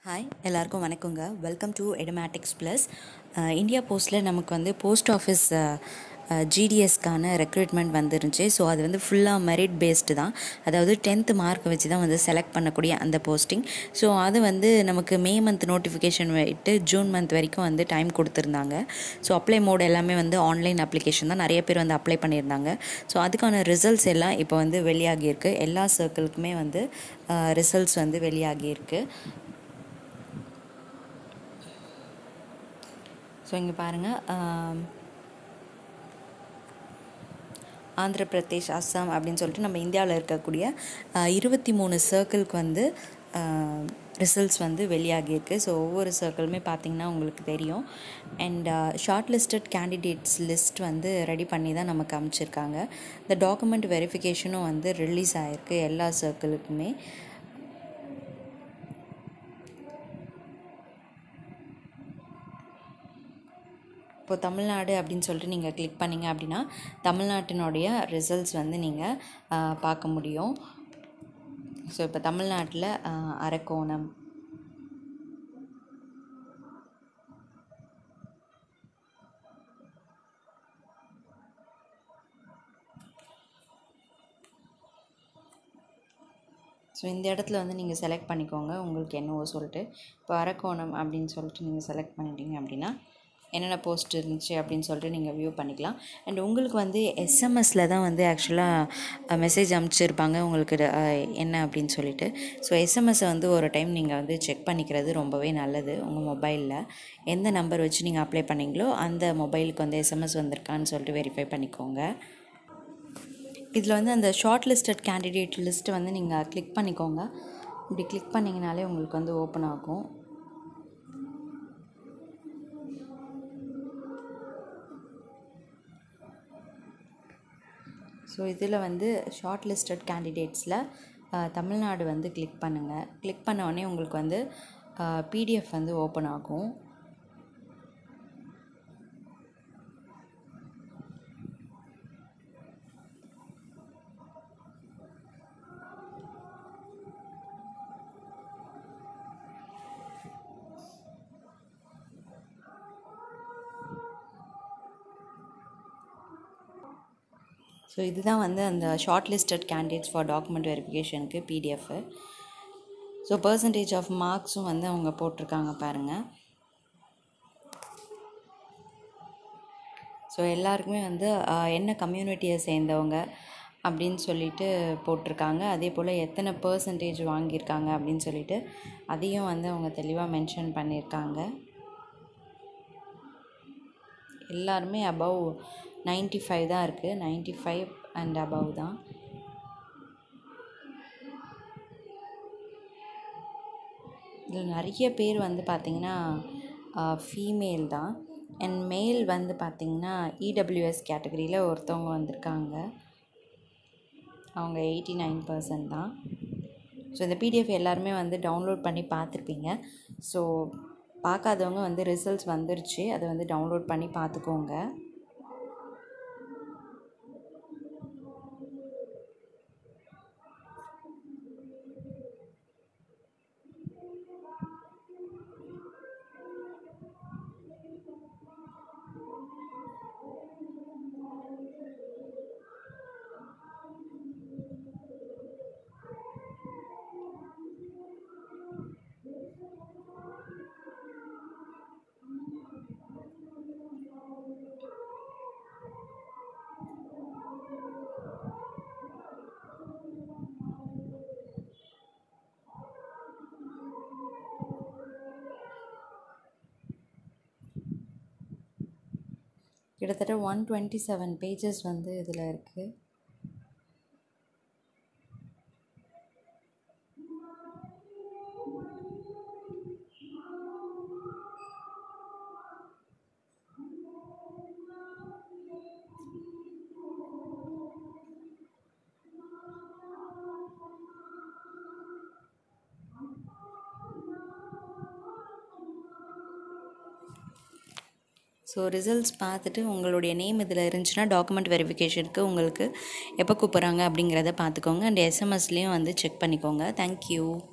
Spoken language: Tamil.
ஹாய் எல்லாருக்கும் வணக்கங்க welcome to Edumatics plus India போஸ்ட்டில் நமக்கு வந்து போஸ்ட் ஆஃபீஸ் ஜிடிஎஸ்க்கான ரெக்ரூட்மெண்ட் வந்துருந்துச்சு ஸோ அது வந்து ஃபுல்லாக மெரிட் பேஸ்டு தான் அதாவது டென்த்து மார்க் வச்சு தான் வந்து செலக்ட் பண்ணக்கூடிய அந்த போஸ்டிங் ஸோ அது வந்து நமக்கு மே மந்த் நோட்டிஃபிகேஷன் விட்டு ஜூன் மந்த் வரைக்கும் வந்து டைம் கொடுத்துருந்தாங்க ஸோ அப்ளை மோட் எல்லாமே வந்து ஆன்லைன் அப்ளிகேஷன் தான் நிறைய பேர் வந்து அப்ளை பண்ணியிருந்தாங்க ஸோ அதுக்கான ரிசல்ட்ஸ் எல்லாம் இப்போ வந்து வெளியாகியிருக்கு எல்லா சர்க்கிளுக்குமே வந்து ரிசல்ட்ஸ் வந்து வெளியாகியிருக்கு ஸோ இங்கே பாருங்கள் ஆந்திர பிரதேஷ் அஸ்ஸாம் அப்படின்னு சொல்லிட்டு நம்ம இந்தியாவில் இருக்கக்கூடிய இருபத்தி மூணு சர்க்கிளுக்கு வந்து ரிசல்ட்ஸ் வந்து வெளியாகியிருக்கு ஸோ ஒவ்வொரு சர்க்கிளுமே பார்த்திங்கன்னா உங்களுக்கு தெரியும் and shortlisted candidates list வந்து ரெடி பண்ணி தான் நமக்கு அமைச்சிருக்காங்க இந்த டாக்குமெண்ட் வெரிஃபிகேஷனும் வந்து ரிலீஸ் ஆகிருக்கு எல்லா சர்க்கிளுக்குமே இப்போ தமிழ்நாடு அப்படின்னு சொல்லிட்டு நீங்கள் கிளிக் பண்ணிங்க அப்படின்னா தமிழ்நாட்டினுடைய ரிசல்ட்ஸ் வந்து நீங்கள் பார்க்க முடியும் ஸோ இப்போ தமிழ்நாட்டில் அரக்கோணம் ஸோ இந்த இடத்துல வந்து நீங்கள் செலக்ட் பண்ணிக்கோங்க உங்களுக்கு என்னவோ சொல்லிட்டு இப்போ அரக்கோணம் அப்படின்னு சொல்லிட்டு நீங்கள் செலக்ட் பண்ணிட்டீங்க அப்படின்னா என்னென்ன போஸ்ட் இருந்துச்சு அப்படின்னு சொல்லிட்டு நீங்கள் வியூ பண்ணிக்கலாம் அண்ட் உங்களுக்கு வந்து எஸ்எம்எஸில் தான் வந்து ஆக்சுவலாக மெசேஜ் அனுப்பிச்சிருப்பாங்க உங்களுக்கு என்ன அப்படின்னு சொல்லிட்டு ஸோ எஸ்எம்எஸை வந்து ஒரு டைம் நீங்கள் வந்து செக் பண்ணிக்கிறது ரொம்பவே நல்லது உங்கள் மொபைலில் எந்த நம்பர் வச்சு நீங்கள் அப்ளை பண்ணீங்களோ அந்த மொபைலுக்கு வந்து எஸ்எம்எஸ் வந்திருக்கான்னு சொல்லிட்டு வெரிஃபை பண்ணிக்கோங்க இதில் வந்து அந்த ஷார்ட் லிஸ்டட் கேண்டிடேட் லிஸ்ட்டு வந்து நீங்கள் கிளிக் பண்ணிக்கோங்க இப்படி கிளிக் பண்ணிங்கனாலே உங்களுக்கு வந்து ஓப்பன் ஆகும் ஸோ இதில் வந்து ஷார்ட் லிஸ்டட் கேண்டிடேட்ஸில் தமிழ்நாடு வந்து கிளிக் பண்ணுங்கள் கிளிக் பண்ண உடனே உங்களுக்கு வந்து பிடிஎஃப் வந்து ஓப்பன் ஆகும் ஸோ இதுதான் வந்து அந்த shortlisted candidates for document வெரிஃபிகேஷனுக்கு பிடிஎஃப்பு ஸோ பர்சன்டேஜ் ஆஃப் மார்க்ஸும் வந்து அவங்க போட்டிருக்காங்க பாருங்கள் ஸோ எல்லாருக்குமே வந்து என்ன கம்யூனிட்டியை சேர்ந்தவங்க அப்படின்னு சொல்லிட்டு போட்டிருக்காங்க அதே போல் எத்தனை பர்சன்டேஜ் வாங்கியிருக்காங்க அப்படின்னு சொல்லிட்டு அதையும் வந்து அவங்க தெளிவாக மென்ஷன் பண்ணியிருக்காங்க எல்லாருமே அபவ் நைன்ட்டி ஃபைவ் தான் இருக்குது நைன்ட்டி ஃபைவ் அண்ட் அபவ் தான் இதில் நிறைய பேர் வந்து பார்த்திங்கன்னா ஃபீமேல் தான் அண்ட் மேல் வந்து பார்த்திங்கன்னா இடபிள்யூஎஸ் கேட்டகரியில் ஒருத்தவங்க வந்திருக்காங்க அவங்க எயிட்டி நைன் பர்சன்ட் தான் ஸோ இந்த பிடிஎஃப் எல்லாருமே வந்து டவுன்லோட் பண்ணி பார்த்துருப்பீங்க ஸோ பார்க்காதவங்க வந்து ரிசல்ட்ஸ் வந்துருச்சு அதை வந்து டவுன்லோட் பண்ணி பார்த்துக்கோங்க கிட்டத்தட்ட ஒன் டுவெண்ட்டி செவன் பேஜஸ் வந்து இதில் இருக்குது ஸோ ரிசல்ட்ஸ் பார்த்துட்டு உங்களுடைய நேம் இதில் இருந்துச்சுன்னா டாக்குமெண்ட் வெரிஃபிகேஷனுக்கு உங்களுக்கு எப்போ கூப்பிட்றாங்க அப்படிங்கிறத பார்த்துக்கோங்க அண்ட் எஸ்எம்எஸ்லேயும் வந்து செக் பண்ணிக்கோங்க தேங்க்யூ